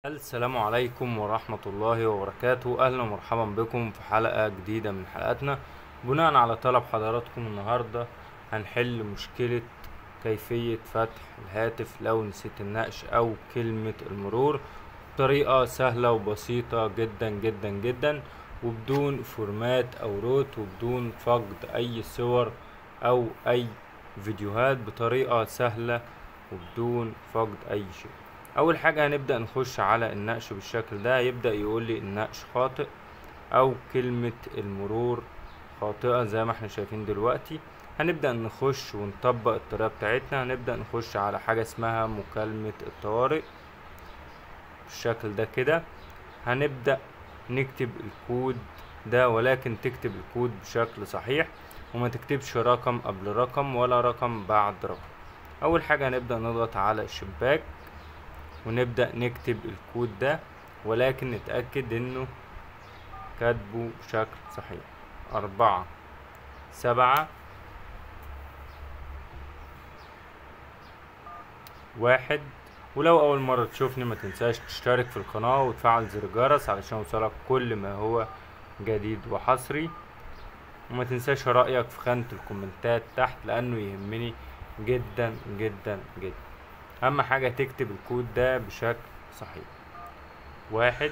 السلام عليكم ورحمة الله وبركاته أهلا ومرحبا بكم في حلقة جديدة من حلقاتنا بناء على طلب حضراتكم النهاردة هنحل مشكلة كيفية فتح الهاتف لو نسيت النقش أو كلمة المرور بطريقة سهلة وبسيطة جدا جدا جدا وبدون فورمات أو روت وبدون فقد أي صور أو أي فيديوهات بطريقة سهلة وبدون فقد أي شيء اول حاجة هنبدأ نخش على النقش بالشكل ده يبدأ يقول لي النقش خاطئ او كلمة المرور خاطئة زي ما احنا شايفين دلوقتي هنبدأ نخش ونطبق الطريقة بتاعتنا هنبدأ نخش على حاجة اسمها مكالمة الطوارئ بالشكل ده كده هنبدأ نكتب الكود ده ولكن تكتب الكود بشكل صحيح وما تكتبش رقم قبل رقم ولا رقم بعد رقم اول حاجة هنبدأ نضغط على الشباك ونبدأ نكتب الكود ده ولكن نتأكد انه كاتبه بشكل صحيح أربعة سبعة واحد ولو أول مرة تشوفني ما تنساش تشترك في القناة وتفعل زر الجرس علشان يوصلك كل ما هو جديد وحصري وما تنساش رأيك في خانة الكومنتات تحت لأنه يهمني جدا جدا جدا اهم حاجة تكتب الكود ده بشكل صحيح واحد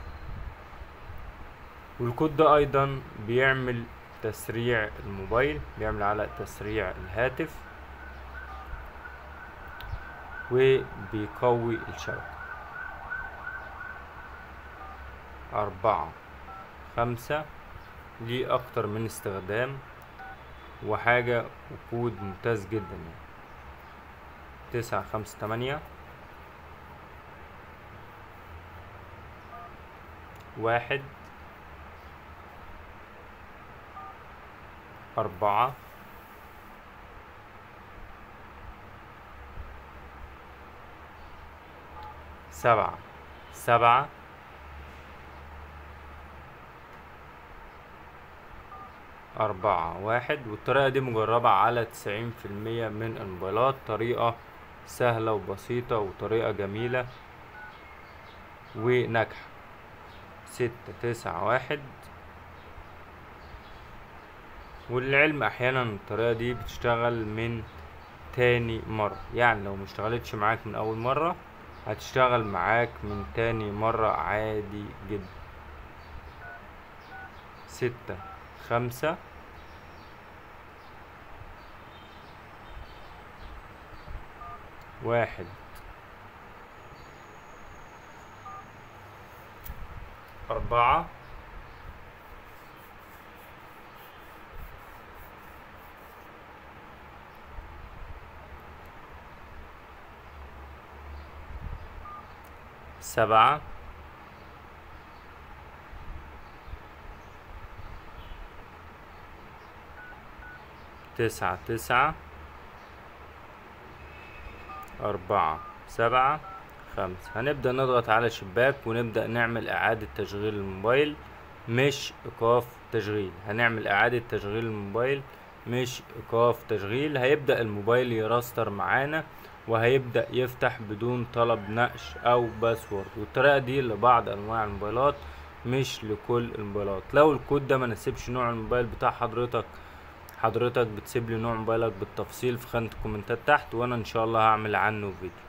والكود ده ايضا بيعمل تسريع الموبايل بيعمل على تسريع الهاتف وبيقوي الشبكة أربعة خمسة ليه أكتر من استخدام وحاجة وكود ممتاز جدا يعني تسعة خمسة تمانية واحد أربعة سبعة سبعة أربعة واحد والطريقة دي مجربة على تسعين في المية من الموبايلات طريقة سهلة وبسيطة وطريقة جميلة وناجحة ستة تسعة واحد والعلم أحيانا الطريقة دي بتشتغل من تاني مرة يعني لو مشتغلتش معاك من أول مرة هتشتغل معاك من تاني مرة عادي جدا ستة خمسة واحد أربعة سبعة تسعة تسعة أربعة سبعة خمسة هنبدأ نضغط على شباك ونبدأ نعمل إعادة تشغيل الموبايل مش إيقاف تشغيل هنعمل إعادة تشغيل الموبايل مش إيقاف تشغيل هيبدأ الموبايل يراستر معانا وهيبدأ يفتح بدون طلب نقش أو باسورد والطريقة دي لبعض أنواع الموبايلات مش لكل الموبايلات لو الكود ده مناسبش نوع الموبايل بتاع حضرتك حضرتك بتسيب لي نوع موبايلك بالتفصيل في خانة الكومنتات تحت وانا ان شاء الله هعمل عنه فيديو